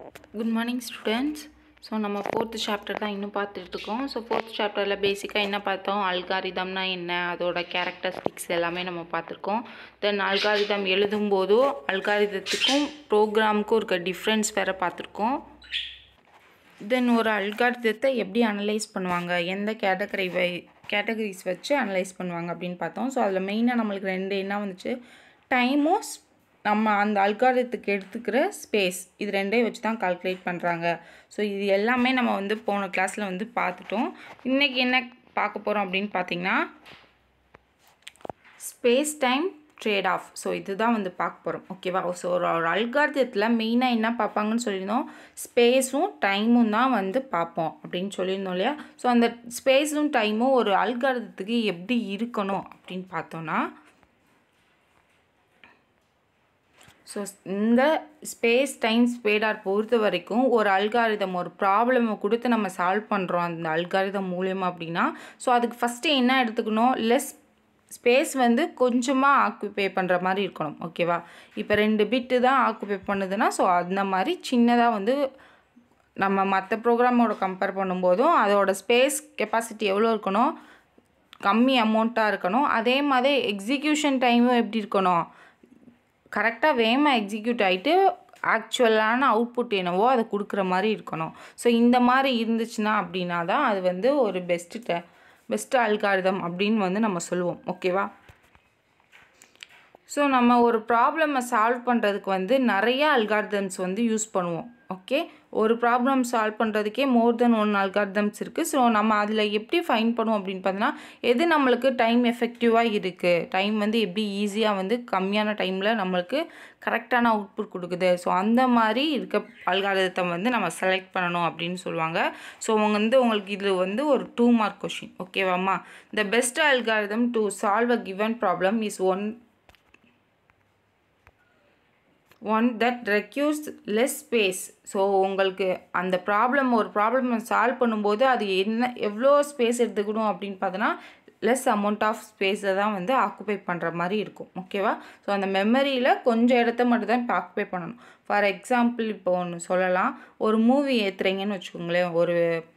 good morning students so நம்ம fourth chapter தான் இன்னும் பார்த்துட்டு இருக்கோம் ஸோ ஃபோர்த் சாப்டரில் பேசிக்காக என்ன பார்த்தோம் அல்காரிதம்னா என்ன அதோட கேரக்டரிஸ்டிக்ஸ் எல்லாமே நம்ம பார்த்துருக்கோம் தென் அல்காரிதம் எழுதும்போதோ அல்காரிதத்துக்கும் ப்ரோக்ராமுக்கும் இருக்க டிஃப்ரென்ஸ் வேறு பார்த்துருக்கோம் தென் ஒரு அல்காரிதத்தை எப்படி அனலைஸ் பண்ணுவாங்க எந்த கேட்டகரி வை கேட்டகரிஸ் வச்சு அனலைஸ் பண்ணுவாங்க அப்படின்னு பார்த்தோம் ஸோ அதில் மெயினாக நம்மளுக்கு ரெண்டு என்ன வந்துச்சு டைமும் நம்ம அந்த அல்காரிதத்துக்கு எடுத்துக்கிற ஸ்பேஸ் இது ரெண்டையும் வச்சு தான் கால்குலேட் பண்ணுறாங்க ஸோ இது எல்லாமே நம்ம வந்து போன கிளாஸில் வந்து பார்த்துட்டோம் இன்றைக்கி என்ன பார்க்க போகிறோம் அப்படின்னு பார்த்தீங்கன்னா space time trade off so இதுதான் வந்து பார்க்க போகிறோம் ஓகேவா ஸோ ஒரு ஒரு அல்காரத்தில் மெயினாக என்ன பார்ப்பாங்கன்னு சொல்லியிருந்தோம் ஸ்பேஸும் டைமும் தான் வந்து பார்ப்போம் அப்படின்னு சொல்லியிருந்தோம் இல்லையா ஸோ அந்த ஸ்பேஸும் டைமும் ஒரு அல்காரதத்துக்கு எப்படி இருக்கணும் அப்படின்னு பார்த்தோன்னா ஸோ இந்த ஸ்பேஸ் டைம் ஸ்பேடார் பொறுத்த வரைக்கும் ஒரு அல்காரிதம் ஒரு ப்ராப்ளமை கொடுத்து நம்ம சால்வ் பண்ணுறோம் அந்த அல்காரிதம் மூலியமா அப்படின்னா ஸோ அதுக்கு ஃபஸ்ட்டு என்ன எடுத்துக்கணும் லெஸ் ஸ்பேஸ் வந்து கொஞ்சமாக ஆக்குபை பண்ணுற மாதிரி இருக்கணும் ஓகேவா இப்போ ரெண்டு பிட்டு தான் ஆக்குபை பண்ணுதுன்னா ஸோ அந்த மாதிரி சின்னதாக வந்து நம்ம மற்ற ப்ரோக்ராமோட கம்பேர் பண்ணும்போதும் அதோட ஸ்பேஸ் கெப்பாசிட்டி எவ்வளோ இருக்கணும் கம்மி அமௌண்ட்டாக இருக்கணும் அதே மாதிரி எக்ஸிக்யூஷன் டைமும் எப்படி இருக்கணும் கரெக்டாக வேகமாக எக்ஸிக்யூட் ஆகிட்டு ஆக்சுவலான அவுட்புட் என்னவோ அதை கொடுக்குற மாதிரி இருக்கணும் ஸோ இந்த மாதிரி இருந்துச்சுன்னா அப்படின்னா தான் அது வந்து ஒரு பெஸ்ட்டு பெஸ்ட்டு அல்காரிதம் அப்படின்னு வந்து நம்ம சொல்லுவோம் ஓகேவா ஸோ நம்ம ஒரு ப்ராப்ளமை சால்வ் பண்ணுறதுக்கு வந்து நிறைய அல்காரிதம்ஸ் வந்து யூஸ் பண்ணுவோம் ஓகே ஒரு ப்ராப்ளம் சால்வ் பண்ணுறதுக்கே மோர் தென் ஒன் அல்காரிதம்ஸ் இருக்குது ஸோ நம்ம அதில் எப்படி ஃபைன் பண்ணுவோம் அப்படின்னு பார்த்தோன்னா எது நம்மளுக்கு டைம் எஃபெக்டிவாக இருக்குது டைம் வந்து எப்படி ஈஸியாக வந்து கம்மியான டைமில் நம்மளுக்கு கரெக்டான அவுட்புட் கொடுக்குது ஸோ அந்த மாதிரி இருக்க அல்காரிதத்தை வந்து நம்ம செலக்ட் பண்ணணும் அப்படின்னு சொல்லுவாங்க ஸோ அவங்க வந்து உங்களுக்கு இது வந்து ஒரு டூ மார்க் கொஷின் ஓகேவாம்மா the best algorithm to solve a given problem is one one that requires less space so உங்களுக்கு அந்த ப்ராப்ளம் ஒரு ப்ராப்ளம் சால்வ் பண்ணும்போது அது என்ன எவ்வளோ ஸ்பேஸ் எடுத்துக்கணும் அப்படின்னு பார்த்தோன்னா லெஸ் அமௌண்ட் ஆஃப் ஸ்பேஸை தான் வந்து ஆக்குபை பண்ணுற மாதிரி இருக்கும் ஓகேவா ஸோ அந்த மெமரியில் கொஞ்சம் இடத்த மட்டும் தான் இப்போ ஆக்குபை பண்ணணும் ஃபார் எக்ஸாம்பிள் இப்போ ஒன்று சொல்லலாம் ஒரு மூவி ஏற்றுறீங்கன்னு வச்சுக்கோங்களேன் ஒரு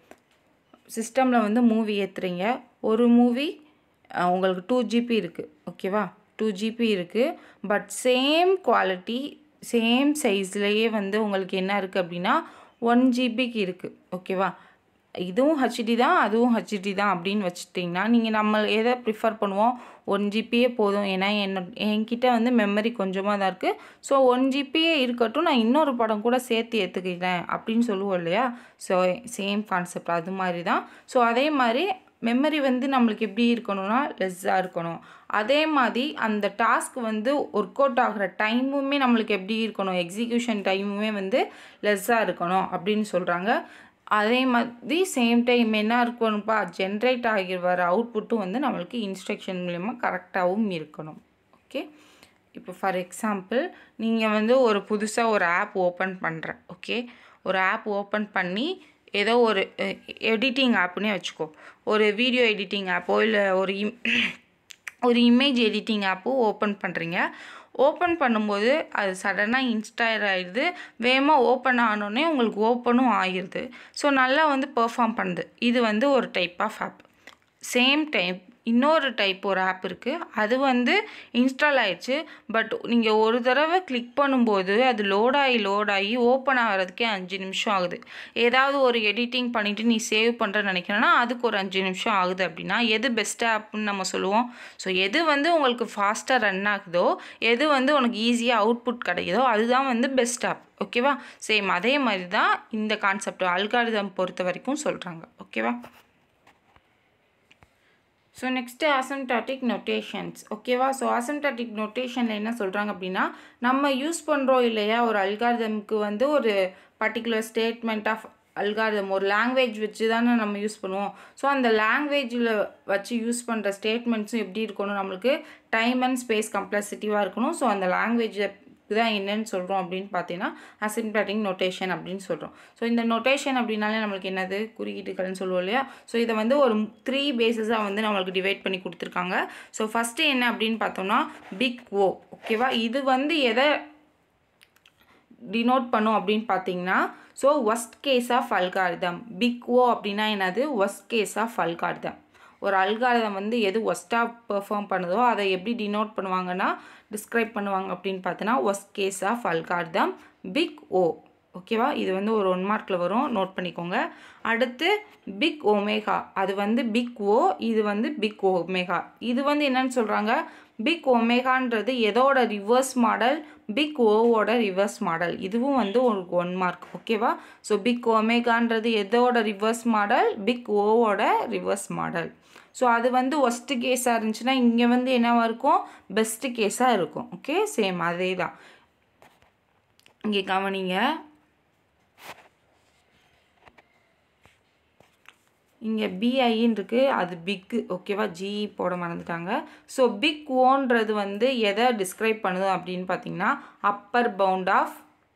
சிஸ்டமில் வந்து மூவி ஏற்றுறீங்க ஒரு மூவி உங்களுக்கு டூ ஜிபி இருக்குது ஓகேவா டூ ஜிபி இருக்குது பட் சேம் குவாலிட்டி சேம் சைஸ்லேயே வந்து உங்களுக்கு என்ன இருக்குது அப்படின்னா ஒன் ஜிபிக்கு இருக்குது ஓகேவா இதுவும் ஹச்டி தான் அதுவும் ஹச்டி தான் அப்படின்னு வச்சுட்டிங்கன்னா நீங்கள் நம்ம எதை ப்ரிஃபர் பண்ணுவோம் ஒன் ஜிபியே போதும் ஏன்னா என்ன என்கிட்ட வந்து மெமரி கொஞ்சமாக தான் இருக்குது ஸோ ஒன் ஜிபியே இருக்கட்டும் நான் இன்னொரு படம் கூட சேர்த்து ஏற்றுக்கிறேன் அப்படின்னு சொல்லுவோம் இல்லையா ஸோ சேம் கான்செப்ட் அது மாதிரி தான் ஸோ அதே மாதிரி மெமரி வந்து நம்மளுக்கு எப்படி இருக்கணும்னா லெஸ்ஸாக இருக்கணும் அதே மாதிரி அந்த டாஸ்க் வந்து ஒர்க் அவுட் ஆகிற டைமுமே நம்மளுக்கு எப்படி இருக்கணும் எக்ஸிக்யூஷன் டைமுமே வந்து லெஸ்ஸாக இருக்கணும் அப்படின்னு சொல்கிறாங்க அதே மாதிரி சேம் டைம் என்ன இருக்கணும்ப்பா ஜென்ரேட் ஆகி வர அவுட்புட்டும் வந்து நம்மளுக்கு இன்ஸ்ட்ரக்ஷன் மூலயமா கரெக்டாகவும் இருக்கணும் ஓகே இப்போ ஃபார் எக்ஸாம்பிள் நீங்கள் வந்து ஒரு புதுசாக ஒரு ஆப் ஓப்பன் பண்ணுற ஓகே ஒரு ஆப் ஓப்பன் பண்ணி ஏதோ ஒரு எடிட்டிங் ஆப்புன்னே வச்சுக்கோ ஒரு வீடியோ எடிட்டிங் ஆப்போ இல்லை ஒரு இம் ஒரு இமேஜ் எடிட்டிங் ஆப்போ ஓப்பன் பண்ணுறீங்க ஓப்பன் பண்ணும்போது அது சடனாக இன்ஸ்டயர் ஆகிடுது வேகமாக ஓப்பன் ஆனோடனே உங்களுக்கு ஓப்பனும் ஆகிடுது ஸோ நல்லா வந்து பெர்ஃபார்ம் பண்ணுது இது வந்து ஒரு type of app same type இன்னொரு டைப் ஒரு ஆப் இருக்குது அது வந்து இன்ஸ்டால் ஆயிடுச்சு பட் நீங்கள் ஒரு தடவை கிளிக் பண்ணும்போது அது லோட் ஆகி லோட் ஆகி ஓப்பன் ஆகிறதுக்கே அஞ்சு நிமிஷம் ஆகுது ஏதாவது ஒரு எடிட்டிங் பண்ணிவிட்டு நீ சேவ் பண்ணுறேன்னு நினைக்கிறேன்னா அதுக்கு ஒரு அஞ்சு நிமிஷம் ஆகுது அப்படின்னா எது பெஸ்ட் ஆப்னு நம்ம சொல்லுவோம் ஸோ எது வந்து உங்களுக்கு ஃபாஸ்ட்டாக ரன் ஆகுதோ எது வந்து உனக்கு ஈஸியாக அவுட்புட் கிடைக்குதோ அதுதான் வந்து பெஸ்ட் ஆப் ஓகேவா சேம் அதே மாதிரி தான் இந்த கான்செப்ட் அல்காரிதம் பொறுத்த வரைக்கும் சொல்கிறாங்க ஓகேவா ஸோ நெக்ஸ்ட்டு அசம்டாட்டிக் நொட்டேஷன்ஸ் ஓகேவா ஸோ அசம்டாட்டிக் நொட்டேஷனில் என்ன சொல்கிறாங்க அப்படின்னா நம்ம யூஸ் பண்ணுறோம் இல்லையா ஒரு அல்காரிதமுக்கு வந்து ஒரு பர்டிகுலர் ஸ்டேட்மெண்ட் ஆஃப் அல்காரிதம் ஒரு லாங்குவேஜ் வச்சு தானே நம்ம யூஸ் பண்ணுவோம் ஸோ அந்த லாங்குவேஜில் வச்சு யூஸ் பண்ணுற ஸ்டேட்மெண்ட்ஸும் எப்படி இருக்கணும் நம்மளுக்கு டைம் அண்ட் ஸ்பேஸ் கம்ப்ளெக்சிட்டிவாக இருக்கணும் ஸோ அந்த லாங்குவேஜை தான் என்னன்னு சொல்கிறோம் அப்படின்னு பார்த்தீங்கன்னா அசிம்டாட்டிக் நொட்டேஷன் அப்படின்னு சொல்கிறோம் ஸோ இந்த நொட்டேஷன் அப்படின்னாலே நம்மளுக்கு என்னது குறியீட்டுகள்னு சொல்லுவோம் இல்லையா ஸோ இதை வந்து ஒரு த்ரீ பேஸஸாக வந்து நம்மளுக்கு டிவைட் பண்ணி கொடுத்துருக்காங்க ஸோ ஃபஸ்ட்டு என்ன அப்படின்னு பார்த்தோம்னா பிக் ஓ ஓகேவா இது வந்து எதை டினோட் பண்ணும் அப்படின்னு பார்த்தீங்கன்னா so worst case of algorithm big O அப்படின்னா என்னது ஒஸ்ட் கேஸ் ஆஃப் அல்காரிதம் ஒரு அல்காரிதம் வந்து எது ஒஸ்ட்டாக பெர்ஃபார்ம் பண்ணுதோ அதை எப்படி டினோட் பண்ணுவாங்கன்னா டிஸ்கிரைப் பண்ணுவாங்க அப்படின்னு பார்த்தோன்னா worst case of algorithm big O ஓகேவா இது வந்து ஒரு ஒன் மார்க்கில் வரும் நோட் பண்ணிக்கோங்க அடுத்து பிக் ஒமேகா அது வந்து பிக் ஓ இது வந்து பிக் ஒமேகா இது வந்து என்னன்னு சொல்கிறாங்க பிக் ஒமேகான்றது எதோட ரிவர்ஸ் மாடல் பிக் ஓவோட ரிவர்ஸ் மாடல் இதுவும் வந்து ஒரு ஒன் மார்க் ஓகேவா ஸோ பிக் ஒமேகான்றது எதோட ரிவர்ஸ் மாடல் பிக் ஓவோட ரிவர்ஸ் மாடல் ஸோ அது வந்து ஒஸ்ட்டு கேஸாக இருந்துச்சுன்னா இங்கே வந்து என்னவாக இருக்கும் பெஸ்ட்டு கேஸாக இருக்கும் ஓகே சேம் அதே தான் இங்கே கவனிங்க இங்கே பிஐன்னு இருக்குது அது பிக்கு ஓகேவா ஜிஇ போட மறந்துட்டாங்க ஸோ பிக் ஓன்றது வந்து எதை டிஸ்கிரைப் பண்ணுது அப்படின்னு பார்த்தீங்கன்னா upper bound of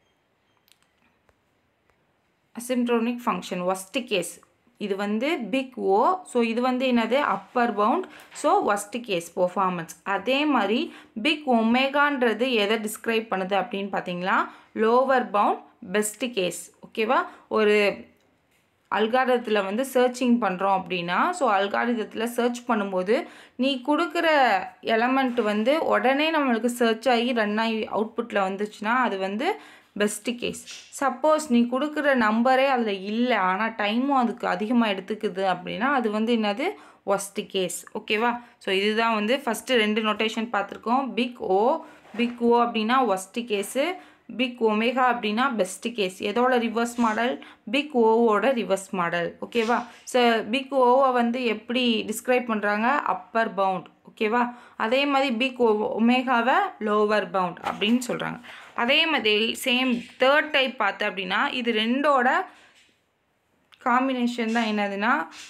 asymptotic function worst case இது வந்து பிக் ஓ ஸோ இது வந்து என்னது upper bound so worst case performance அதே மாதிரி பிக் ஒமேகான்றது எதை டிஸ்கிரைப் பண்ணுது அப்படின்னு பார்த்தீங்கன்னா லோவர் பவுண்ட் பெஸ்ட் கேஸ் ஓகேவா ஒரு அல்காரிதத்தில் வந்து சர்ச்சிங் பண்ணுறோம் அப்படின்னா ஸோ அல்காரிதத்தில் சர்ச் பண்ணும்போது நீ கொடுக்குற எலமெண்ட் வந்து உடனே நம்மளுக்கு சர்ச் ஆகி ரன் ஆகி அவுட்புட்டில் வந்துச்சுன்னா அது வந்து பெஸ்ட்டு கேஸ் சப்போஸ் நீ கொடுக்குற நம்பரே அதில் இல்லை ஆனால் டைமும் அதுக்கு அதிகமாக எடுத்துக்குது அப்படின்னா அது வந்து என்னது ஒஸ்ட் கேஸ் ஓகேவா ஸோ இதுதான் வந்து ஃபஸ்ட்டு ரெண்டு நோட்டேஷன் பார்த்துருக்கோம் பிக் ஓ பிக் ஓ அப்படின்னா ஒஸ்ட் கேஸு பிக் ஒமேகா அப்படின்னா பெஸ்ட் கேஸ் எதோட ரிவர்ஸ் மாடல் பிக் ஓவோட ரிவர்ஸ் மாடல் ஓகேவா ஸோ பிக் ஓவை வந்து எப்படி டிஸ்கிரைப் பண்ணுறாங்க அப்பர் பவுண்ட் ஓகேவா அதே மாதிரி பிக் ஒமேகாவை லோவர் பவுண்ட் அப்படின்னு சொல்கிறாங்க அதே மாதிரி சேம் தேர்ட் டைப் பார்த்து அப்படின்னா இது ரெண்டோட காம்பினேஷன் தான் என்னதுன்னா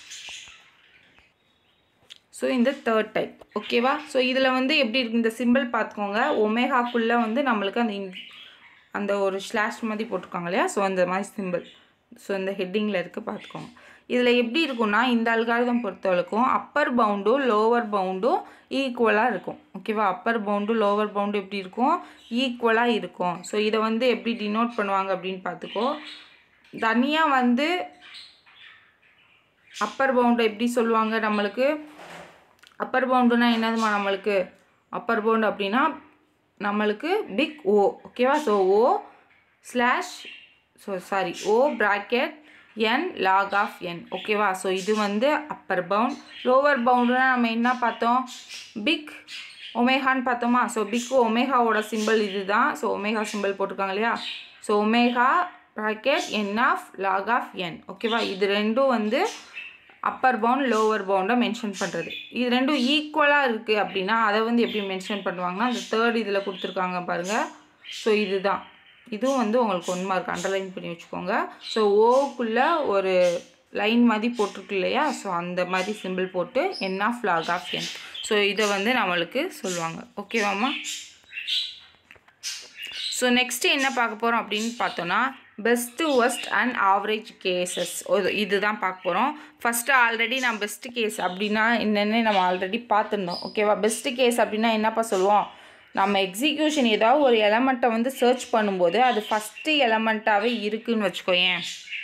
ஸோ இந்த தேர்ட் டைப் ஓகேவா ஸோ இதில் வந்து எப்படி இருக்கு இந்த சிம்பிள் பார்த்துக்கோங்க ஒமேகாக்குள்ளே வந்து நம்மளுக்கு அந்த இன்- அந்த ஒரு ஸ்லாஷ் மாதிரி போட்டிருக்காங்க இல்லையா ஸோ அந்த மாதிரி சிம்பிள் ஸோ இந்த ஹெட்டிங்கில் இருக்க பார்த்துக்கோங்க இதில் எப்படி இருக்கும்னா இந்த அல்காரிதம் பொறுத்தவரைக்கும் அப்பர் பவுண்டும் லோவர் பவுண்டும் ஈக்குவலாக இருக்கும் ஓகேவா அப்பர் பவுண்டும் லோவர் பவுண்டும் எப்படி இருக்கும் ஈக்குவலாக இருக்கும் ஸோ இதை வந்து எப்படி டினோட் பண்ணுவாங்க அப்படின்னு பார்த்துக்கோ தனியாக வந்து அப்பர் பவுண்டை எப்படி சொல்லுவாங்க நம்மளுக்கு அப்பர் பவுண்டுனா என்னதுமா நம்மளுக்கு அப்பர் பவுண்ட் அப்படின்னா நம்மளுக்கு பிக் ஓ ஓகேவா so O slash so sorry O bracket N log of N ஓகேவா ஸோ இது வந்து அப்பர் பவுண்ட் லோவர் பவுண்டுனா நம்ம என்ன பார்த்தோம் பிக் ஒமேகான்னு பார்த்தோமா ஸோ பிக் ஒமேகாவோட சிம்பிள் இதுதான் ஸோ ஒமேகா சிம்பிள் போட்டிருக்காங்க இல்லையா so omega bracket N of log of N ஓகேவா இது ரெண்டும் வந்து அப்பர் பவுண்ட் லோவர் பவுண்டை மென்ஷன் பண்ணுறது இது ரெண்டும் ஈக்குவலாக இருக்குது அப்படின்னா அதை வந்து எப்படி மென்ஷன் பண்ணுவாங்கன்னா அந்த தேர்ட் இதில் கொடுத்துருக்காங்க பாருங்கள் ஸோ இதுதான் இதுவும் வந்து உங்களுக்கு ஒன் மார்க் அண்டர்லைன் பண்ணி வச்சுக்கோங்க ஸோ ஓக்குள்ளே ஒரு லைன் மாதிரி போட்டிருக்கு இல்லையா ஸோ அந்த மாதிரி சிம்பிள் போட்டு N of log of N so இதை வந்து நம்மளுக்கு சொல்லுவாங்க ஓகேவாம்மா ஸோ நெக்ஸ்ட்டு என்ன பார்க்க போகிறோம் அப்படின்னு பார்த்தோன்னா best worst and average cases இதுதான் பார்க்க போகிறோம் ஃபஸ்ட்டு ஆல்ரெடி நான் பெஸ்ட்டு கேஸ் அப்படின்னா என்னென்னு நம்ம ஆல்ரெடி பார்த்துருந்தோம் ஓகேவா பெஸ்ட்டு கேஸ் அப்படின்னா என்னப்பா சொல்லுவோம் நம்ம எக்ஸிக்யூஷன் ஏதாவது ஒரு எலமெண்ட்டை வந்து சர்ச் பண்ணும்போது அது ஃபஸ்ட்டு எலமெண்ட்டாகவே இருக்குன்னு வச்சுக்கோயேன்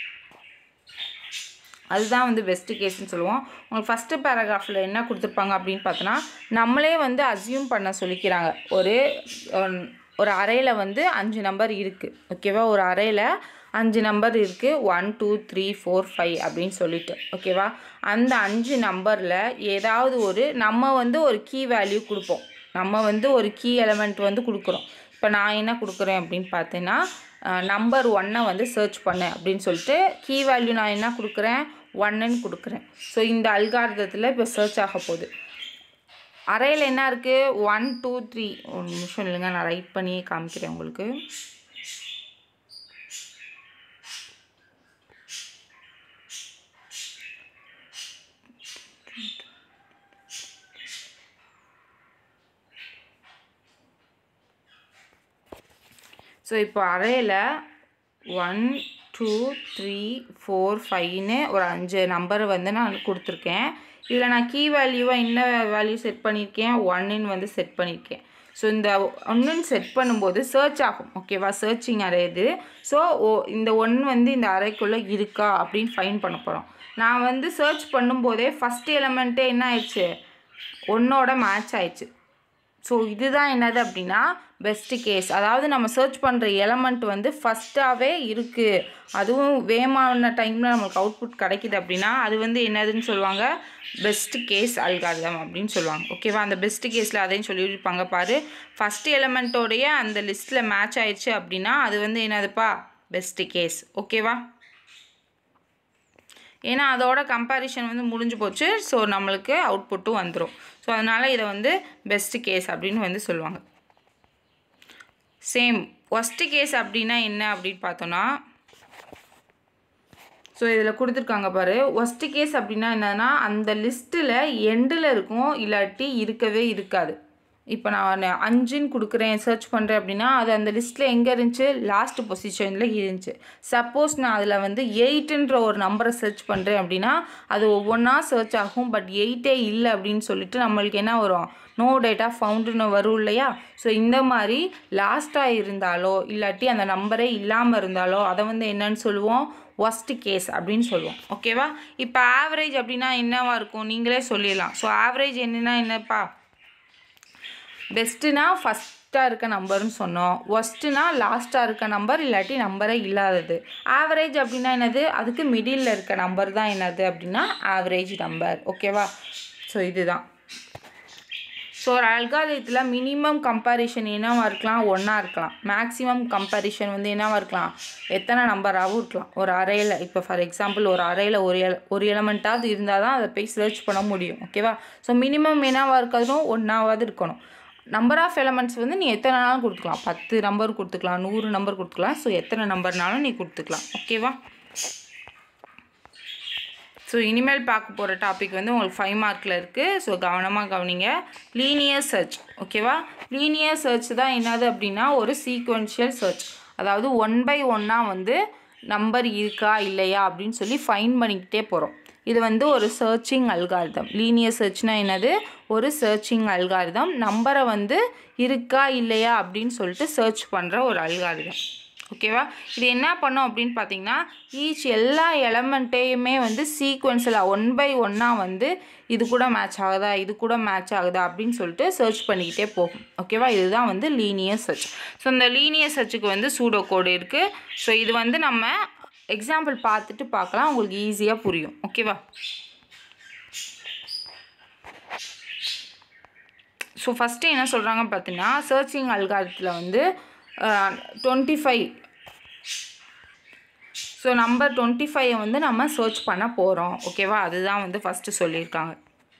அதுதான் வந்து பெஸ்ட்டு கேஸ்னு சொல்லுவோம் உங்களுக்கு ஃபஸ்ட்டு பேராகிராஃபில் என்ன கொடுத்துருப்பாங்க அப்படின்னு பார்த்தோன்னா நம்மளே வந்து அசியூம் பண்ண சொல்லிக்கிறாங்க ஒரு ஒரு- ஒரு அறையில் வந்து அஞ்சு நம்பர் இருக்குது ஓகேவா ஒரு அறையில் அஞ்சு நம்பர் இருக்குது one two three four five அப்படின்னு சொல்லிட்டு ஓகேவா அந்த அஞ்சு நம்பரில் ஏதாவது ஒரு நம்ம வந்து ஒரு கீ வேல்யூ கொடுப்போம் நம்ம வந்து ஒரு கீ எலமெண்ட் வந்து கொடுக்குறோம் இப்போ நான் என்ன கொடுக்குறேன் அப்படின்னு பார்த்தேன்னா நம்பர் ஒன்னை வந்து சர்ச் பண்ணு அப்படின்னு சொல்லிட்டு கீ வேல்யூ நான் என்ன கொடுக்குறேன் ஒன்னுன்னு கொடுக்குறேன் ஸோ இந்த அல்காரதத்தில் இப்போ சர்ச் ஆக போகுது அறையில் என்ன இருக்குது ஒன் டூ த்ரீ ஒரு நிமிஷம் இல்லைங்க நான் ரைட் பண்ணி காமிக்கிறேன் உங்களுக்கு ஸோ இப்போ அறையில் ஒன் டூ த்ரீ ஃபோர் ஃபைவ்னு ஒரு அஞ்சு நம்பர் வந்து நான் கொடுத்துருக்கேன் இதில் நான் கீ வேல்யூவாக என்ன வேல்யூ செட் பண்ணியிருக்கேன் ஒன்னுன்னு வந்து செட் பண்ணியிருக்கேன் ஸோ இந்த ஒன்றுன்னு செட் பண்ணும்போது சர்ச் ஆகும் ஓகேவா சர்ச்சிங் அரே இது ஸோ ஓ இந்த ஒன் வந்து இந்த அறைக்குள்ளே இருக்கா அப்படின்னு ஃபைன் பண்ண போகிறோம் நான் வந்து சர்ச் பண்ணும்போதே ஃபஸ்ட் எலமெண்ட்டே என்ன ஆயிடுச்சு ஒன்னோட மேட்ச் ஆயிடுச்சு ஸோ இதுதான் என்னது அப்படின்னா பெஸ்ட்டு கேஸ் அதாவது நம்ம சர்ச் பண்ணுற எலமெண்ட் வந்து ஃபஸ்ட்டாகவே இருக்குது அதுவும் வேகமான டைமில் நம்மளுக்கு அவுட்புட் கிடைக்குது அப்படின்னா அது வந்து என்னதுன்னு சொல்லுவாங்க பெஸ்ட் கேஸ் அல்காரிதம் அப்படின்னு சொல்லுவாங்க ஓகேவா அந்த பெஸ்ட் கேஸில் அதையும் சொல்லியிருப்பாங்க பாரு ஃபஸ்ட் எலமெண்ட்டோடைய அந்த லிஸ்ட்டில் மேட்ச் ஆயிடுச்சு அப்படின்னா அது வந்து என்னதுப்பா பெஸ்ட்டு கேஸ் ஓகேவா ஏன்னா அதோட கம்பேரிஷன் வந்து முடிஞ்சு போச்சு ஸோ நம்மளுக்கு அவுட்புட்டும் வந்துடும் ஸோ அதனால் இதை வந்து பெஸ்ட்டு கேஸ் அப்படின்னு வந்து சொல்லுவாங்க சேம் ஒஸ்ட்டு கேஸ் அப்படின்னா என்ன அப்படின்னு பார்த்தோன்னா ஸோ இதில் கொடுத்துருக்காங்க பாரு ஒஸ்ட்டு கேஸ் அப்படின்னா என்னன்னா அந்த லிஸ்ட்டில் எண்டில் இருக்கும் இல்லாட்டி இருக்கவே இருக்காது இப்போ நான் அஞ்சுன்னு கொடுக்குறேன் சர்ச் பண்ணுறேன் அப்படின்னா அது அந்த லிஸ்ட்டில் எங்கே இருந்துச்சு லாஸ்ட் பொசிஷனில் இருந்துச்சு சப்போஸ் நான் அதில் வந்து எயிட்டுன்ற ஒரு நம்பரை சர்ச் பண்ணுறேன் அப்படின்னா அது ஒவ்வொன்றா சர்ச் ஆகும் பட் எயிட்டே இல்லை அப்படின்னு சொல்லிட்டு நம்மளுக்கு என்ன வரும் நோ டேட்டா ஃபவுண்டுன்னு வரும் இல்லையா ஸோ இந்த மாதிரி லாஸ்ட்டாக இருந்தாலோ இல்லாட்டி அந்த நம்பரே இல்லாமல் இருந்தாலோ அதை வந்து என்னன்னு சொல்லுவோம் ஒஸ்ட் கேஸ் அப்படின்னு சொல்லுவோம் ஓகேவா இப்போ ஆவரேஜ் அப்படின்னா என்னவா இருக்கும் நீங்களே சொல்லிடலாம் ஸோ ஆவரேஜ் என்னன்னா என்னப்பா பெஸ்ட்டுனா ஃபஸ்ட்டாக இருக்க நம்பர்னு சொன்னோம் ஒஸ்ட்டுனா லாஸ்ட்டாக இருக்க நம்பர் இல்லாட்டி நம்பரே இல்லாதது ஆவரேஜ் அப்படின்னா என்னது அதுக்கு மிடில் இருக்க நம்பர் தான் என்னது அப்படின்னா ஆவரேஜ் நம்பர் ஓகேவா ஸோ இதுதான் ஸோ ஒரு அல்காலியத்தில் மினிமம் கம்பேரிஷன் என்னவா இருக்கலாம் ஒன்றா இருக்கலாம் மேக்ஸிமம் கம்பேரிஷன் வந்து என்னவா இருக்கலாம் எத்தனை நம்பராகவும் இருக்கலாம் ஒரு அறையில் இப்போ ஃபார் எக்ஸாம்பிள் ஒரு அறையில் ஒரு எல ஒரு எலமெண்ட்டாவது இருந்தால் தான் அதை போய் சர்ச் பண்ண முடியும் ஓகேவா ஸோ மினிமம் என்னவா இருக்கணும் ஒன்றாவது இருக்கணும் நம்பர் ஆஃப் எலமெண்ட்ஸ் வந்து நீ எத்தனை நாளும் கொடுத்துக்கலாம் பத்து நம்பர் கொடுத்துக்கலாம் நூறு நம்பர் கொடுத்துக்கலாம் ஸோ எத்தனை நம்பர்னாலும் நீ கொடுத்துக்கலாம் ஓகேவா ஸோ இனிமேல் பார்க்க போகிற டாபிக் வந்து உங்களுக்கு ஃபைவ் மார்க்கில் இருக்குது ஸோ கவனமாக கவனிங்க லீனியர் சர்ச் ஓகேவா லீனியர் சர்ச் தான் என்னது அப்படின்னா ஒரு சீக்வென்ஷியல் சர்ச் அதாவது ஒன் பை ஒன்னாக வந்து நம்பர் இருக்கா இல்லையா அப்படின்னு சொல்லி ஃபைன் பண்ணிக்கிட்டே போகிறோம் இது வந்து ஒரு சர்ச்சிங் அல்காரிதம் லீனியர் சர்ச்னா என்னது ஒரு சர்ச்சிங் அல்காரிதம் நம்பரை வந்து இருக்கா இல்லையா அப்படின்னு சொல்லிட்டு சர்ச் பண்ணுற ஒரு அல்காரிதம் ஓகேவா இது என்ன பண்ணோம் அப்படின்னு பார்த்தீங்கன்னா ஈச் எல்லா எலமெண்ட்டையுமே வந்து சீக்வன்ஸில் ஒன் பை ஒன்னாக வந்து இது கூட மேட்ச் ஆகுதா இது கூட மேட்ச் ஆகுதா அப்படின்னு சொல்லிட்டு சர்ச் பண்ணிக்கிட்டே போகும் ஓகேவா இதுதான் வந்து லீனியர் சர்ச் ஸோ இந்த லீனியர் சர்ச்சுக்கு வந்து சூடோ கோடு இருக்குது ஸோ இது வந்து நம்ம எக்ஸாம்பிள் பார்த்துட்டு பார்க்கலாம் உங்களுக்கு ஈஸியாக புரியும் ஓகேவா ஸோ ஃபஸ்ட்டு என்ன சொல்கிறாங்க பார்த்தீங்கன்னா சர்ச்சிங் அல்காரத்தில் வந்து twenty five so number twenty five வந்து நம்ம சர்ச் பண்ண போகிறோம் ஓகேவா அதுதான் வந்து ஃபஸ்ட்டு சொல்லியிருக்காங்க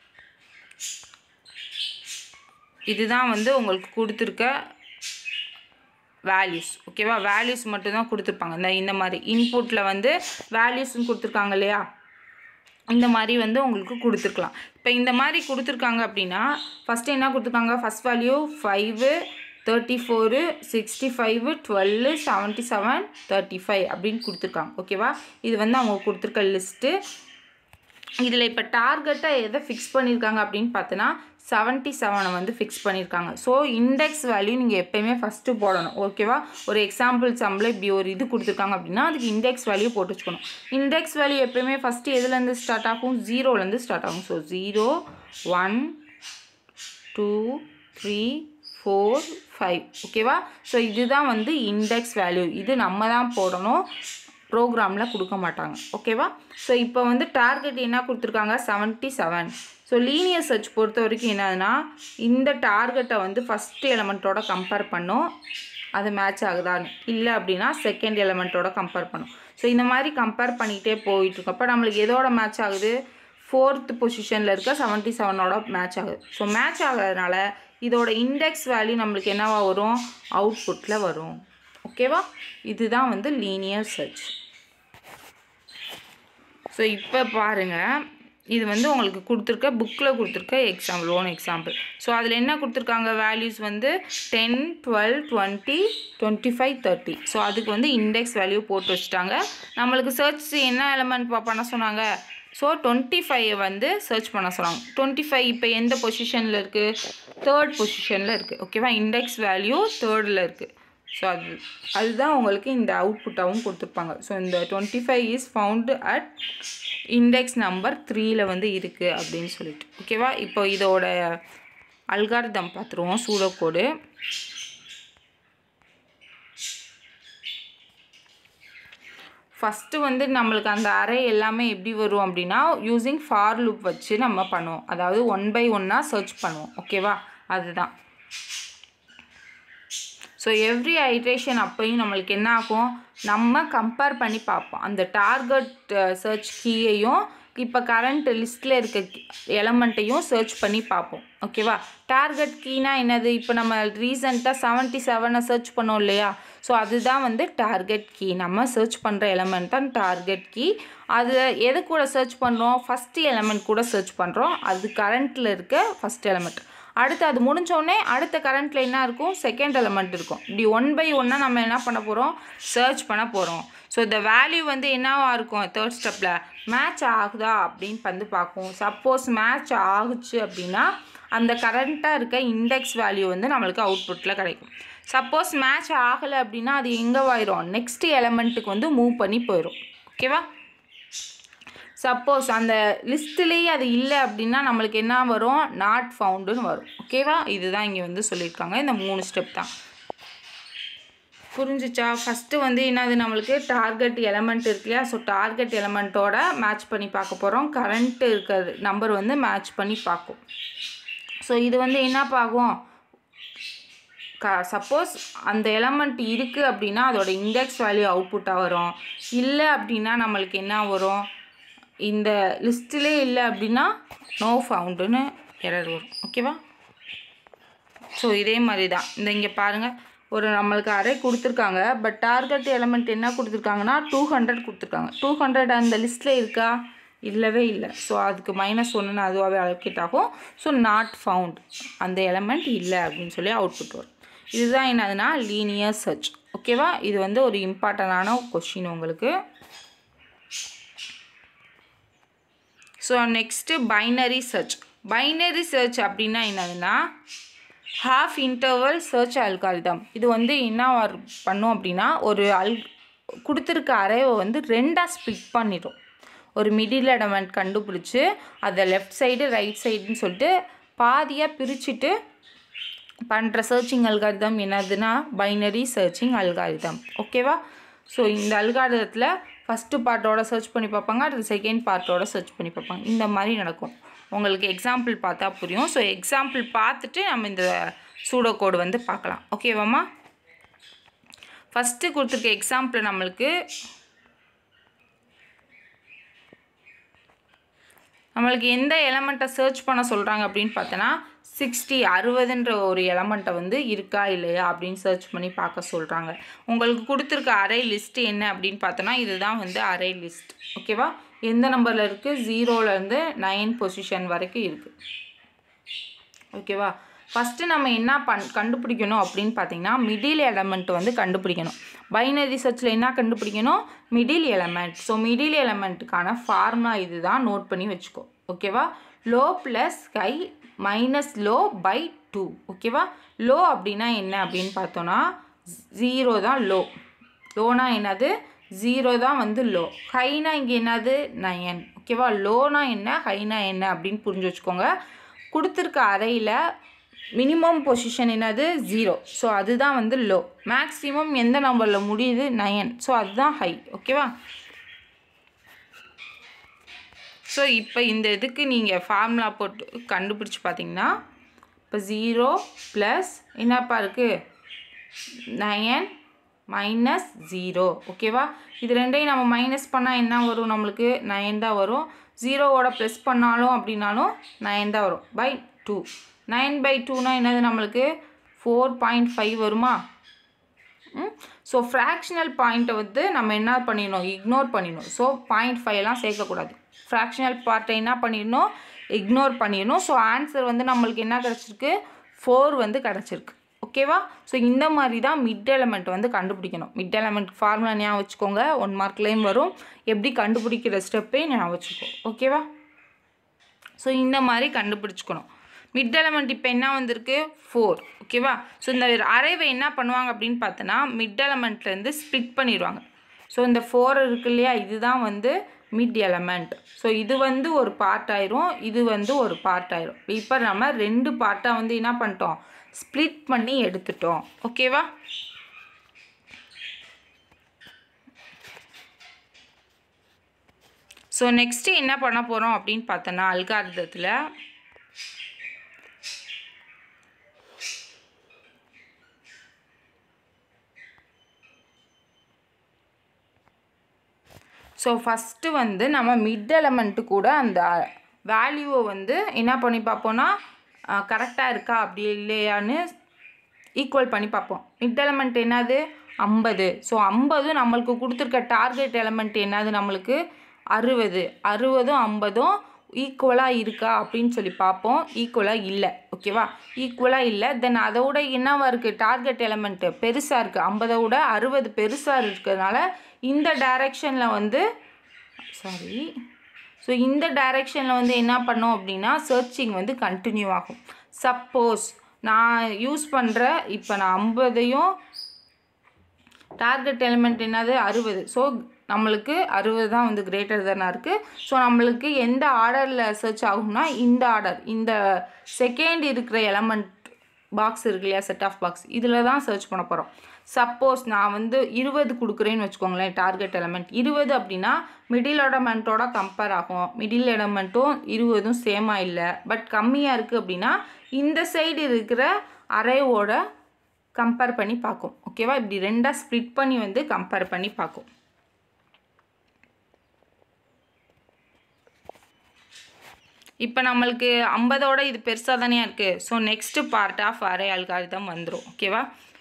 இதுதான் வந்து உங்களுக்கு கொடுத்துருக்க வேல்யூஸ் ஓகேவா வேல்யூஸ் மட்டும்தான் கொடுத்துருப்பாங்க இந்த இந்த மாதிரி இன்புட்டில் வந்து வேல்யூஸ்னு கொடுத்துருக்காங்க இல்லையா இந்த மாதிரி வந்து உங்களுக்கு கொடுத்துருக்கலாம் இப்போ இந்த மாதிரி கொடுத்துருக்காங்க அப்படின்னா ஃபஸ்ட்டு என்ன கொடுத்துருக்காங்க first value five thirty four sixty five twelve seventy seven thirty five அப்படின்னு கொடுத்துருக்காங்க ஓகேவா இது வந்து அவங்க கொடுத்துருக்க லிஸ்ட்டு இதில் இப்போ டார்கெட்டாக எதை ஃபிக்ஸ் பண்ணியிருக்காங்க அப்படின்னு பார்த்தோன்னா செவன்ட்டி செவனை வந்து ஃபிக்ஸ் பண்ணியிருக்காங்க ஸோ இண்டெக்ஸ் வேல்யூ நீங்கள் எப்போயுமே ஃபஸ்ட்டு போடணும் ஓகேவா ஒரு எக்ஸாம்பிள் சம்பிள் இப்படி ஒரு இது கொடுத்துருக்காங்க அப்படின்னா அதுக்கு இண்டெக்ஸ் வேல்யூ போட்டு வச்சுக்கணும் இண்டெக்ஸ் வேல்யூ எப்போயுமே ஃபஸ்ட்டு எதுலேருந்து ஸ்டார்ட் ஆகும் ஜீரோலேருந்து ஸ்டார்ட் ஆகும் so zero one two three four five ஓகேவா ஸோ இதுதான் வந்து இண்டெக்ஸ் வேல்யூ இது நம்ம தான் போடணும் ப்ரோக்ராமில் கொடுக்க மாட்டாங்க ஓகேவா ஸோ இப்போ வந்து டார்கெட் என்ன கொடுத்துருக்காங்க seventy seven so linear search பொறுத்த வரைக்கும் என்னதுன்னா இந்த டார்கெட்டை வந்து ஃபஸ்ட் எலமெண்ட்டோட கம்பேர் பண்ணும் அது மேட்ச் ஆகுதான்னு இல்லை அப்படின்னா செகண்ட் எலமெண்ட்டோட கம்பேர் பண்ணும் ஸோ இந்த மாதிரி கம்பேர் பண்ணிகிட்டே போயிட்டுருக்கப்போ நம்மளுக்கு எதோட மேட்ச் ஆகுது ஃபோர்த் பொசிஷனில் இருக்க செவன்ட்டி செவனோட மேட்ச் ஆகுது ஸோ மேட்ச் ஆகிறதுனால இதோட இண்டெக்ஸ் வேல்யூ நம்மளுக்கு என்னவா வரும் அவுட்புட்டில் வரும் ஓகேவா இதுதான் வந்து லீனியர் சர்ச் ஸோ இப்போ பாருங்கள் இது வந்து உங்களுக்கு கொடுத்துருக்க புக்கில் கொடுத்துருக்க எக்ஸாம்பிள் ஓன் எக்ஸாம்பிள் ஸோ அதில் என்ன கொடுத்துருக்காங்க வேல்யூஸ் வந்து ten twelve twenty twenty five thirty so அதுக்கு வந்து இண்டெக்ஸ் வேல்யூ போட்டு வச்சுட்டாங்க நம்மளுக்கு சர்ச் என்ன எலமெண்ட் பண்ண சொன்னாங்க ஸோ டுவெண்ட்டி ஃபைவ் வந்து சர்ச் பண்ண சொல்கிறாங்க டுவெண்ட்டி ஃபைவ் இப்போ எந்த பொசிஷனில் இருக்குது தேர்ட் பொசிஷனில் இருக்குது ஓகேவா இண்டெக்ஸ் வேல்யூ தேர்டில் இருக்குது ஸோ அது அதுதான் உங்களுக்கு இந்த அவுட்புட்டாகவும் கொடுத்துருப்பாங்க ஸோ இந்த twenty five is found at index number த்ரீயில் வந்து இருக்குது அப்படின்னு சொல்லிட்டு ஓகேவா இப்போ இதோட அல்காரிதம் பார்த்துருவோம் சூடோகோடு ஃபஸ்ட்டு வந்து நம்மளுக்கு அந்த அறை எல்லாமே எப்படி வரும் அப்படின்னா யூஸிங் ஃபார் லூப் வச்சு நம்ம பண்ணுவோம் அதாவது ஒன் பை ஒன்னாக சர்ச் பண்ணுவோம் ஓகேவா அதுதான் ஸோ எவ்ரி ஐட்ரேஷன் அப்பையும் நம்மளுக்கு என்ன ஆகும் நம்ம கம்பேர் பண்ணி பார்ப்போம் அந்த டார்கெட் சர்ச் கீயையும் இப்போ கரண்ட் லிஸ்ட்டில் இருக்க எலமெண்ட்டையும் சர்ச் பண்ணி பார்ப்போம் ஓகேவா டார்கெட் கீனா என்னது இப்போ நம்ம ரீசெண்டாக செவன்ட்டி செவனை சர்ச் பண்ணோம் இல்லையா ஸோ அதுதான் வந்து டார்கெட் கீ நம்ம சர்ச் பண்ணுற எலமெண்ட் தான் டார்கெட் கீ அது எது கூட சர்ச் பண்ணுறோம் ஃபஸ்ட்டு எலமெண்ட் கூட சர்ச் பண்ணுறோம் அது கரண்ட்டில் இருக்க ஃபஸ்ட் எலமெண்ட் அடுத்து அது முடிஞ்சோடனே அடுத்த கரண்ட்டில் என்ன இருக்கும் செகண்ட் எலமெண்ட் இருக்கும் இப்படி ஒன் பை ஒன்னாக நம்ம என்ன பண்ண போகிறோம் சர்ச் பண்ண போகிறோம் ஸோ இந்த வேல்யூ வந்து என்னவா இருக்கும் தேர்ட் ஸ்டெப்பில் மேட்ச் ஆகுதா அப்படின்னு வந்து பார்க்கும் சப்போஸ் மேட்ச் ஆகுச்சு அப்படின்னா அந்த கரண்ட்டாக இருக்க இண்டெக்ஸ் வேல்யூ வந்து நம்மளுக்கு அவுட்புட்டில் கிடைக்கும் சப்போஸ் மேட்ச் ஆகலை அப்படின்னா அது எங்கே ஆயிரும் நெக்ஸ்ட் எலமெண்ட்டுக்கு வந்து மூவ் பண்ணி போயிடும் ஓகேவா சப்போஸ் அந்த லிஸ்ட்டுலேயே அது இல்லை அப்படின்னா நம்மளுக்கு என்ன வரும் நாட் ஃபவுண்டுன்னு வரும் ஓகேவா இதுதான் இங்கே வந்து சொல்லியிருக்காங்க இந்த மூணு ஸ்டெப் தான் புரிஞ்சிச்சா ஃபஸ்ட்டு வந்து என்னது நம்மளுக்கு டார்கெட் எலமெண்ட் இருக்கு இல்லையா ஸோ டார்கெட் எலமெண்ட்டோட மேட்ச் பண்ணி பார்க்க போகிறோம் கரண்ட் இருக்கிற நம்பர் வந்து மேட்ச் பண்ணி பார்க்கும் ஸோ இது வந்து என்ன பார்க்கும் க சப்போஸ் அந்த எலமெண்ட் இருக்குது அப்படின்னா அதோட இண்டெக்ஸ் வேல்யூ அவுட்புட்டாக வரும் இல்லை அப்படின்னா நம்மளுக்கு என்ன வரும் இந்த லிஸ்ட்டிலே இல்லை அப்படின்னா நோ ஃபவுண்டுன்னு எரர் வரும் ஓகேவா ஸோ இதே மாதிரி தான் இந்த இங்கே பாருங்கள் ஒரு நம்மளுக்கு அரே கொடுத்துருக்காங்க பட் டார்கெட் எலமெண்ட் என்ன கொடுத்துருக்காங்கன்னா டூ ஹண்ட்ரட் கொடுத்துருக்காங்க டூ ஹண்ட்ரட் அந்த லிஸ்ட்டில் இருக்கா இல்லவே இல்லை ஸோ அதுக்கு மைனஸ் ஒன்றுன்னு அதுவாகவே அலோகேட் ஆகும் ஸோ நாட் ஃபவுண்ட் அந்த எலமெண்ட் இல்லை அப்படின்னு சொல்லி அவுட்புட் வரும் இதுதான் என்னதுன்னா லீனியர் சர்ச் ஓகேவா இது வந்து ஒரு இம்பார்ட்டண்டான கொஷின் உங்களுக்கு so next binary search binary search அப்படின்னா என்னதுன்னா ஹாஃப் இன்டர்வல் சர்ச் அல்காரிதம் இது வந்து என்ன வர்- பண்ணும் அப்படின்னா ஒரு அல் கொடுத்துருக்க அரேவை வந்து ரெண்டாக ஸ்ப்ளிட் பண்ணிடும் ஒரு மிடில் எலமெண்ட் கண்டுபிடிச்சி அதை லெஃப்ட் சைடு ரைட் சைடுன்னு சொல்லிட்டு பாதியாக பிரிச்சுட்டு பண்ணுற சர்ச்சிங் அல்காரிதம் என்னதுன்னா பைனரி சர்ச்சிங் அல்காரிதம் ஓகேவா ஸோ இந்த அல்காரிதத்தில் ஃபஸ்ட்டு பார்ட்டோட சர்ச் பண்ணி பார்ப்பாங்க அடுத்து செகண்ட் பார்ட்டோட சர்ச் பண்ணி பார்ப்பாங்க இந்த மாதிரி நடக்கும் உங்களுக்கு எக்ஸாம்பிள் பார்த்தா புரியும் ஸோ எக்ஸாம்பிள் பார்த்துட்டு நம்ம இந்த சூடோ கோடு வந்து பார்க்கலாம் ஓகேவாம்மா ஃபஸ்ட்டு கொடுத்துருக்க எக்ஸாம்பிள் நம்மளுக்கு நம்மளுக்கு எந்த எலமெண்ட்டை சர்ச் பண்ண சொல்கிறாங்க அப்படின்னு பார்த்தோன்னா சிக்ஸ்டி அறுபதுன்ற ஒரு எலமெண்ட்டை வந்து இருக்கா இல்லையா அப்படின்னு சர்ச் பண்ணி பார்க்க சொல்கிறாங்க உங்களுக்கு கொடுத்துருக்க அரே லிஸ்ட்டு என்ன அப்படின்னு பார்த்தோன்னா இதுதான் வந்து அரே லிஸ்ட் ஓகேவா எந்த நம்பரில் இருக்குது ஜீரோலேருந்து நைன் பொசிஷன் வரைக்கும் இருக்குது ஓகேவா ஃபஸ்ட்டு நம்ம என்ன பண் கண்டுபிடிக்கணும் அப்படின்னு பார்த்தீங்கன்னா மிடில் எலமெண்ட் வந்து கண்டுபிடிக்கணும் பைனரி சர்ச்சில் என்ன கண்டுபிடிக்கணும் மிடில் எலமெண்ட் ஸோ மிடில் எலமெண்ட்டுக்கான ஃபார்முலா இதுதான் நோட் பண்ணி வச்சுக்கோ ஓகேவா low plus high minus low by two ஓகேவா லோ அப்படின்னா என்ன அப்படின்னு பார்த்தோன்னா ஜீரோ தான் லோ லோனா என்னது ஜீரோ தான் வந்து லோ ஹைனா இங்கே என்னது நயன் ஓகேவா லோனா என்ன ஹைனா என்ன அப்படின்னு புரிஞ்சு வச்சுக்கோங்க கொடுத்துருக்க அறையில் மினிமம் பொசிஷன் என்னது ஜீரோ ஸோ அதுதான் வந்து லோ மேக்ஸிமம் எந்த நம்பரில் முடியுது நயன் ஸோ அதுதான் ஹை ஓகேவா ஸோ இப்போ இந்த இதுக்கு நீங்கள் ஃபார்முலா போட்டு கண்டுபிடிச்சி பார்த்தீங்கன்னா இப்போ ஜீரோ ப்ளஸ் என்னப்பா இருக்குது நயன் மைனஸ் ஜீரோ ஓகேவா இது ரெண்டையும் நம்ம மைனஸ் பண்ணால் என்ன வரும் நம்மளுக்கு நயன் தான் வரும் ஜீரோவோட ப்ளஸ் பண்ணாலும் அப்படின்னாலும் நயன் தான் வரும் பை டூ நைன் பை டூனா என்னது நம்மளுக்கு ஃபோர் பாயிண்ட் ஃபைவ் வருமா ஸோ ஃப்ராக்ஷனல் பாயிண்ட்டை வந்து நம்ம என்ன பண்ணிடணும் இக்னோர் பண்ணிடணும் ஸோ பாயிண்ட் ஃபைவ்லாம் சேர்க்கக்கூடாது ஃப்ராக்ஷனல் பார்ட்டை என்ன பண்ணிடணும் இக்னோர் பண்ணிடணும் ஸோ ஆன்சர் வந்து நம்மளுக்கு என்ன கிடச்சிருக்கு ஃபோர் வந்து கிடச்சிருக்கு ஓகேவா ஸோ இந்த மாதிரி தான் மிட் எலமெண்ட் வந்து கண்டுபிடிக்கணும் மிட் எலமெண்ட் ஃபார்முலா ஞாபகம் வச்சுக்கோங்க ஒன் மார்க்லேயும் வரும் எப்படி கண்டுபிடிக்கிற ஸ்டெப்பே ஞாபகம் வச்சுக்கோ ஓகேவா ஸோ இந்த மாதிரி கண்டுபிடிச்சிக்கணும் மிட் எலமெண்ட் இப்போ என்ன வந்திருக்கு ஃபோர் ஓகேவா ஸோ இந்த அரைவை என்ன பண்ணுவாங்க அப்படின்னு பார்த்தோன்னா மிட் எலமெண்ட்லேருந்து ஸ்ப்ளிட் பண்ணிடுவாங்க ஸோ இந்த ஃபோர் இருக்கு இல்லையா இதுதான் வந்து மிட் எலமெண்ட் ஸோ இது வந்து ஒரு பார்ட் ஆயிரும் இது வந்து ஒரு பார்ட் ஆயிரும் இப்போ நம்ம ரெண்டு பார்ட்டாக வந்து என்ன பண்ணிட்டோம் ஸ்ப்ளிட் பண்ணி எடுத்துட்டோம் ஓகேவா ஸோ நெக்ஸ்ட்டு என்ன பண்ண போகிறோம் அப்படின்னு பார்த்தோன்னா அல்காரதத்தில் ஸோ ஃபஸ்ட்டு வந்து நம்ம மிட் எலமெண்ட்டு கூட அந்த வேல்யூவை வந்து என்ன பண்ணி பார்ப்போம்னா கரெக்டாக இருக்கா அப்படி இல்லையான்னு ஈக்குவல் பண்ணி பார்ப்போம் மிட் எலமெண்ட் என்னது ஐம்பது ஸோ ஐம்பது நம்மளுக்கு கொடுத்துருக்க டார்கெட் எலமெண்ட் என்னது நம்மளுக்கு அறுபது அறுபதும் ஐம்பதும் ஈக்குவலாக இருக்கா அப்படின்னு சொல்லி பார்ப்போம் ஈக்குவலாக இல்லை ஓகேவா ஈக்குவலாக இல்லை தென் அதோட என்னவா இருக்குது டார்கெட் எலமெண்ட்டு பெருசாக இருக்குது ஐம்பதை விட அறுபது பெருசாக இருக்கிறதுனால இந்த டைரெக்ஷனில் வந்து சாரி ஸோ இந்த டைரெக்ஷனில் வந்து என்ன பண்ணோம் அப்படின்னா சர்ச்சிங் வந்து கண்டினியூ ஆகும் சப்போஸ் நான் யூஸ் பண்ணுற இப்போ நான் ஐம்பதையும் டார்கெட் எலிமெண்ட் என்னது அறுபது ஸோ நம்மளுக்கு அறுபது தான் வந்து கிரேட்டர் தானாக இருக்குது ஸோ நம்மளுக்கு எந்த ஆர்டரில் சர்ச் ஆகும்னா இந்த ஆர்டர் இந்த செகண்ட் இருக்கிற எலமெண்ட் பாக்ஸ் இருக்கு இல்லையா செட் ஆஃப் பாக்ஸ் இதில் தான் சர்ச் பண்ண போகிறோம் சப்போஸ் நான் வந்து இருபது கொடுக்குறேன்னு வச்சுக்கோங்களேன் டார்கெட் எலமெண்ட் இருபது அப்படின்னா மிடில் எலமெண்ட்டோட கம்பேர் ஆகும் மிடில் எலமெண்ட்டும் இருபதும் சேமாக இல்லை பட் கம்மியாக இருக்குது அப்படின்னா இந்த சைடு இருக்கிற அரேவோட கம்பேர் பண்ணி பார்க்கும் ஓகேவா இப்படி ரெண்டாக ஸ்ப்ளிட் பண்ணி வந்து கம்பேர் பண்ணி பார்க்கும் இப்போ நம்மளுக்கு ஐம்பதோட இது பெருசாக தானே இருக்குது so next part of array algorithm வந்துடும் ஓகேவா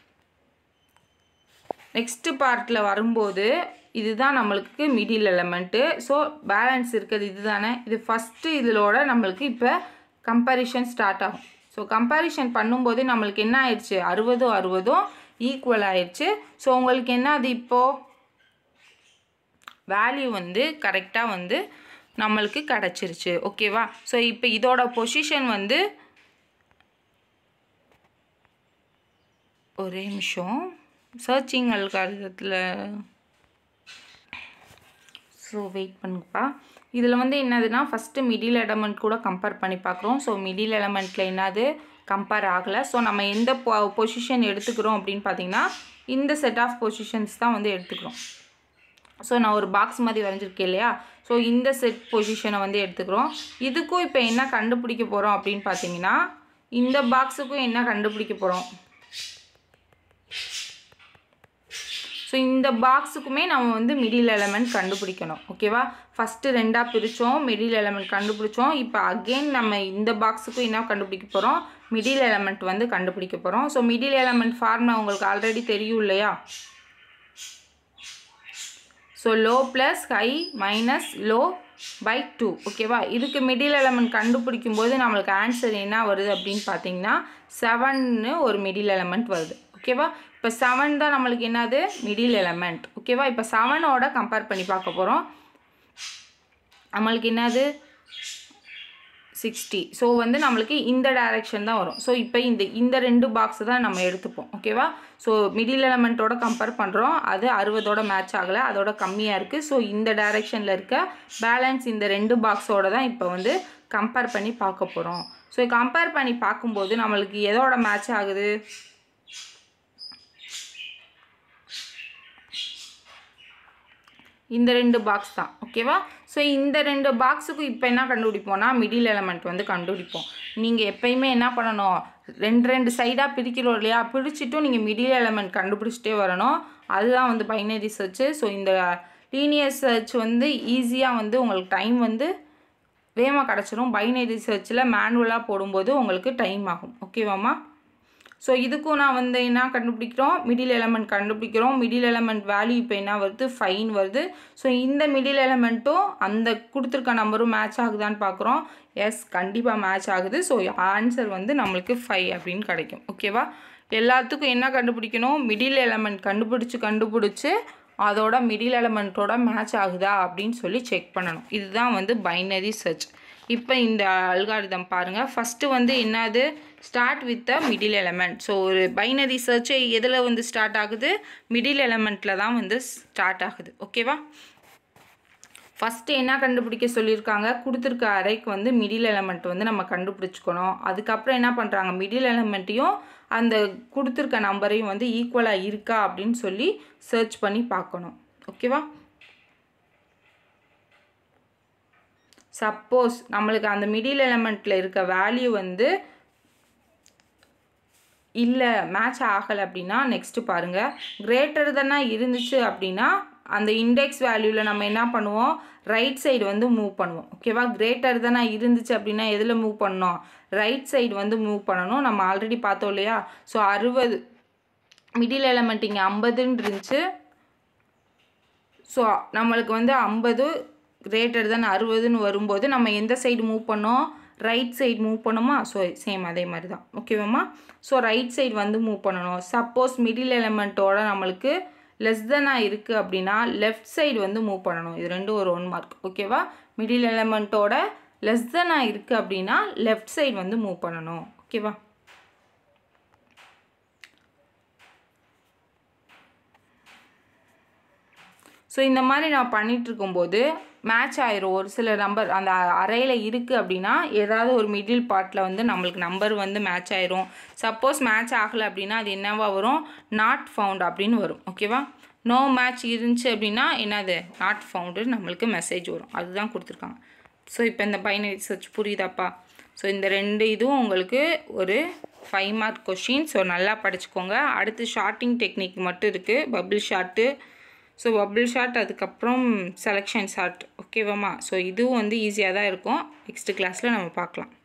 நெக்ஸ்ட்டு பார்ட்டில் வரும்போது இதுதான் நம்மளுக்கு மிடில் எலமெண்ட்டு ஸோ பேலன்ஸ் இருக்கிறது இது தானே இது ஃபஸ்ட்டு இதிலோட நம்மளுக்கு இப்போ கம்பேரிஷன் ஸ்டார்ட் ஆகும் ஸோ கம்பேரிஷன் பண்ணும்போது நம்மளுக்கு என்ன ஆயிடுச்சு அறுபதும் அறுபதும் ஈக்குவல் ஆயிடுச்சு ஸோ உங்களுக்கு என்ன அது இப்போது வேல்யூ வந்து கரெக்டாக வந்து நம்மளுக்கு கிடச்சிருச்சு ஓகேவா ஸோ இப்போ இதோட பொசிஷன் வந்து ஒரே நிமிஷம் சர்ச்சிங் அல்காரிதத்தில் ஸோ வெயிட் பண்ணுங்கப்பா இதில் வந்து என்னதுன்னா ஃபஸ்ட்டு மிடில் எலமெண்ட் கூட கம்பேர் பண்ணி பார்க்குறோம் ஸோ மிடில் எலமெண்ட்டில் என்னது கம்பேர் ஆகலை ஸோ நம்ம எந்த பொ பொசிஷன் எடுத்துக்கிறோம் அப்படின்னு பார்த்தீங்கன்னா இந்த செட் ஆஃப் பொசிஷன்ஸ் தான் வந்து எடுத்துக்கிறோம் ஸோ நான் ஒரு பாக்ஸ் மாதிரி வரைஞ்சிருக்கேன் இல்லையா ஸோ இந்த செட் பொசிஷனை வந்து எடுத்துக்கிறோம் இதுக்கும் இப்போ என்ன கண்டுபிடிக்க போகிறோம் அப்படின்னு பார்த்தீங்கன்னா இந்த பாக்ஸுக்கும் என்ன கண்டுபிடிக்க போகிறோம் ஸோ இந்த பாக்ஸுக்குமே நம்ம வந்து மிடில் எலமெண்ட் கண்டுபிடிக்கணும் ஓகேவா ஃபஸ்ட்டு ரெண்டாக பிரித்தோம் மிடில் எலமெண்ட் கண்டுபிடிச்சோம் இப்போ அகெயின் நம்ம இந்த பாக்ஸுக்கும் என்ன கண்டுபிடிக்க போகிறோம் மிடில் எலமெண்ட் வந்து கண்டுபிடிக்க போகிறோம் ஸோ மிடில் எலமெண்ட் ஃபார்முலா உங்களுக்கு ஆல்ரெடி தெரியும் இல்லையா so low plus high minus low by two ஓகேவா இதுக்கு மிடில் எலமெண்ட் கண்டுபிடிக்கும் போது நம்மளுக்கு ஆன்சர் என்ன வருது அப்படின்னு பார்த்தீங்கன்னா செவன்னு ஒரு மிடில் எலமெண்ட் வருது ஓகேவா இப்போ செவன் தான் நம்மளுக்கு என்னது மிடில் எலமெண்ட் ஓகேவா இப்போ செவனோட கம்பேர் பண்ணி பார்க்க போகிறோம் நம்மளுக்கு என்னது சிக்ஸ்டி ஸோ வந்து நம்மளுக்கு இந்த டைரெக்ஷன் தான் வரும் ஸோ இப்போ இந்த இந்த ரெண்டு பாக்ஸ் தான் நம்ம எடுத்துப்போம் ஓகேவா ஸோ மிடில் எலமெண்ட்டோட கம்பேர் பண்ணுறோம் அது அறுபதோட மேட்ச் ஆகலை அதோட கம்மியாக இருக்குது ஸோ இந்த டைரெக்ஷனில் இருக்க பேலன்ஸ் இந்த ரெண்டு பாக்ஸோட தான் இப்போ வந்து கம்பேர் பண்ணி பார்க்க போகிறோம் ஸோ கம்பேர் பண்ணி பார்க்கும்போது நம்மளுக்கு எதோட மேட்ச் ஆகுது இந்த ரெண்டு பாக்ஸ் தான் ஓகேவா ஸோ இந்த ரெண்டு பாக்ஸுக்கும் இப்போ என்ன கண்டுபிடிப்போம்னா மிடில் எலமெண்ட் வந்து கண்டுபிடிப்போம் நீங்கள் எப்பயுமே என்ன பண்ணணும் ரெண்டு ரெண்டு சைடாக பிரிக்கிறோம் இல்லையா பிரிச்சுட்டும் நீங்கள் மிடில் எலமெண்ட் கண்டுபிடிச்சிட்டே வரணும் அதுதான் வந்து பைனரி சர்ச்சு ஸோ இந்த லீனியர் சர்ச் வந்து ஈஸியாக வந்து உங்களுக்கு டைம் வந்து வேகமாக கிடச்சிரும் பைனரி சர்ச்சில் மேனுவலாக போடும்போது உங்களுக்கு டைம் ஆகும் ஓகேவாம்மா ஸோ இதுக்கும் நான் வந்து என்ன கண்டுபிடிக்கிறோம் மிடில் எலமெண்ட் கண்டுபிடிக்கிறோம் மிடில் எலமெண்ட் வேல்யூ இப்போ என்ன வருது ஃபைன் வருது ஸோ இந்த மிடில் எலமெண்ட்டும் அந்த கொடுத்துருக்க நம்பரும் மேட்ச் ஆகுதான்னு பார்க்குறோம் எஸ் கண்டிப்பாக மேட்ச் ஆகுது ஸோ ஆன்சர் வந்து நம்மளுக்கு ஃபைவ் அப்படின்னு கிடைக்கும் ஓகேவா எல்லாத்துக்கும் என்ன கண்டுபிடிக்கணும் மிடில் எலமெண்ட் கண்டுபிடிச்சி கண்டுபிடிச்சி அதோட மிடில் எலமெண்ட்டோட மேட்ச் ஆகுதா அப்படின்னு சொல்லி செக் பண்ணணும் இதுதான் வந்து பைனரி சர்ச் இப்போ இந்த அல்காரிதம் பாருங்கள் ஃபஸ்ட்டு வந்து என்னது start with the middle element so ஒரு பைனரி சர்ச்சை எதில் வந்து ஸ்டார்ட் ஆகுது மிடில் எலமெண்ட்டில் தான் வந்து ஸ்டார்ட் ஆகுது ஓகேவா ஃபஸ்ட்டு என்ன கண்டுபிடிக்க சொல்லியிருக்காங்க கொடுத்துருக்க அறைக்கு வந்து மிடில் எலமெண்ட் வந்து நம்ம கண்டுபிடிச்சிக்கணும் அதுக்கப்புறம் என்ன பண்ணுறாங்க மிடில் எலமெண்ட்டையும் அந்த கொடுத்துருக்க நம்பரையும் வந்து ஈக்குவலாக இருக்கா அப்படின்னு சொல்லி சர்ச் பண்ணி பார்க்கணும் ஓகேவா சப்போஸ் நம்மளுக்கு அந்த மிடில் எலமெண்ட்டில் இருக்க வேல்யூ வந்து இல்லை மேட்ச் ஆகலை அப்படின்னா நெக்ஸ்ட்டு பாருங்கள் கிரேட்டர் தானே இருந்துச்சு அப்படின்னா அந்த இண்டெக்ஸ் வேல்யூவில் நம்ம என்ன பண்ணுவோம் ரைட் சைடு வந்து மூவ் பண்ணுவோம் ஓகேவா கிரேட்டர் தானே இருந்துச்சு அப்படின்னா எதில் மூவ் பண்ணோம் ரைட் சைடு வந்து மூவ் பண்ணணும் நம்ம ஆல்ரெடி பார்த்தோம் இல்லையா ஸோ அறுபது மிடில் எலமெண்ட் இங்கே ஐம்பதுன்னு இருந்துச்சு ஸோ நம்மளுக்கு வந்து ஐம்பது கிரேட்டர் தென் அறுபதுன்னு வரும்போது நம்ம எந்த சைடு மூவ் பண்ணோம் ரைட் சைடு மூவ் பண்ணுமா ஸோ சேம் அதே மாதிரி தான் ஓகேவாம்மா ஸோ ரைட் சைடு வந்து மூவ் பண்ணணும் சப்போஸ் மிடில் எலமெண்ட்டோட நம்மளுக்கு லெஸ் தெனாக இருக்குது அப்படின்னா லெஃப்ட் சைடு வந்து மூவ் பண்ணணும் இது ரெண்டும் ஒரு ஒன் மார்க் ஓகேவா மிடில் எலமெண்ட்டோட லெஸ் தெனாக இருக்குது அப்படின்னா லெஃப்ட் சைடு வந்து மூவ் பண்ணணும் ஓகேவா ஸோ இந்த மாதிரி நான் பண்ணிட்டு இருக்கும்போது மேட்ச் ஆயிரும் ஒரு சில நம்பர் அந்த அறையில் இருக்குது அப்படின்னா ஏதாவது ஒரு மிடில் பார்ட்டில் வந்து நம்மளுக்கு நம்பர் வந்து மேட்ச் ஆயிரும் சப்போஸ் மேட்ச் ஆகலை அப்படின்னா அது என்னவா வரும் நாட் ஃபவுண்ட் அப்படின்னு வரும் ஓகேவா நோ மேட்ச் இருந்துச்சு அப்படின்னா என்னது நாட் ஃபவுண்டு நம்மளுக்கு மெசேஜ் வரும் அதுதான் கொடுத்துருக்காங்க ஸோ இப்போ இந்த பைனரி சர்ச் புரியுதாப்பா ஸோ இந்த ரெண்டு இதுவும் உங்களுக்கு ஒரு ஃபைவ் மார்க் கொஷின் ஸோ நல்லா படிச்சுக்கோங்க அடுத்து ஷார்ட்டிங் டெக்னிக் மட்டும் இருக்குது bubble sort so bubble sort அதுக்கப்புறம் செலெக்ஷன் ஷாட் ஓகேவாம்மா ஸோ இதுவும் வந்து ஈஸியாக தான் இருக்கும் நெக்ஸ்ட் கிளாஸில் நம்ம பார்க்கலாம்